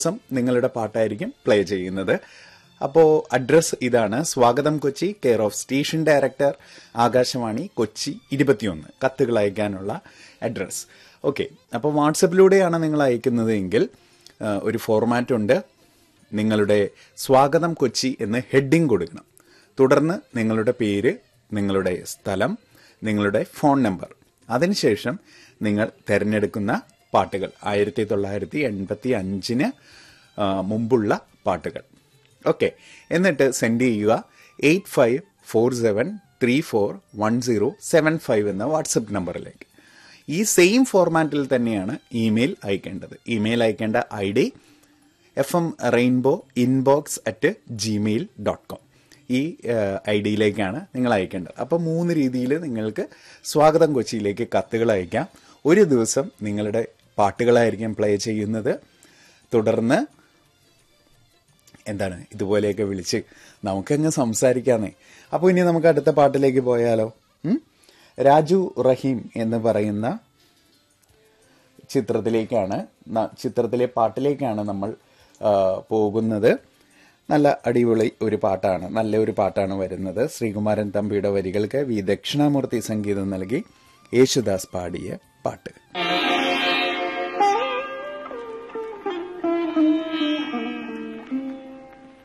ദിവസം നിങ്ങളുടെ പാട്ടായിരിക്കും പ്ലേ ചെയ്യുന്നത് അപ്പോൾ അഡ്രസ് ഇതാണ് സ്വാഗതം Kochi care of station director Akashvani Kochi ഇരുപത്തിയൊന്ന് കത്തുകൾ അയക്കാനുള്ള അഡ്രസ് ഓക്കെ അപ്പോൾ വാട്സപ്പിലൂടെയാണ് നിങ്ങൾ അയക്കുന്നത് എങ്കിൽ ആ, ഒരു ഫോർമാറ്റ് ഉണ്ട് നിങ്ങളുടെ സ്വാഗതം കൊച്ചി എന്ന് ഹെഡിങ് കൊടുക്കണം തുടർന്ന് നിങ്ങളുടെ പേര് നിങ്ങളുടെ സ്ഥലം നിങ്ങളുടെ ഫോൺ നമ്പർ അതിനുശേഷം നിങ്ങൾ തിരഞ്ഞെടുക്കുന്ന പാട്ടുകൾ ആയിരത്തി തൊള്ളായിരത്തി എൺപത്തി അഞ്ചിന് മുമ്പുള്ള പാട്ടുകൾ ഓക്കെ എന്നിട്ട് സെൻഡ് ചെയ്യുക eight five four seven three four one zero seven five എന്ന വാട്സപ്പ് നമ്പറിലേക്ക് ഈ സെയിം ഫോർമാറ്റിൽ തന്നെയാണ് ഇമെയിൽ അയക്കേണ്ടത് ഇമെയിൽ അയക്കേണ്ട I D F M rainbow inbox at Gmail dot com ഈ ഐ ഡിയിലേക്കാണ് നിങ്ങൾ അയക്കേണ്ടത് അപ്പോൾ മൂന്ന് രീതിയിൽ നിങ്ങൾക്ക് സ്വാഗതം കൊച്ചിയിലേക്ക് കത്തുകൾ അയക്കാം ഒരു ദിവസം നിങ്ങളുടെ പാട്ടുകളായിരിക്കും പ്ലേ ചെയ്യുന്നത് തുടർന്ന് എന്താണ് ഇതുപോലെയൊക്കെ വിളിച്ച് നമുക്കങ്ങ് സംസാരിക്കാന്നേ അപ്പോൾ ഇനി നമുക്ക് അടുത്ത പാട്ടിലേക്ക് പോയാലോ ഉം? രാജു റഹീം എന്ന് പറയുന്ന ചിത്രത്തിലേക്കാണ് ന- ചിത്രത്തിലെ പാട്ടിലേക്കാണ് നമ്മൾ ആ, പോകുന്നത് നല്ല അടിപൊളി ഒരു പാട്ടാണ് നല്ല ഒരു പാട്ടാണ് വരുന്നത് ശ്രീകുമാരൻ തമ്പിയുടെ വരികൾക്ക് വി ദക്ഷിണാമൂർത്തി സംഗീതം നൽകി യേശുദാസ് പാടിയ പാട്ട്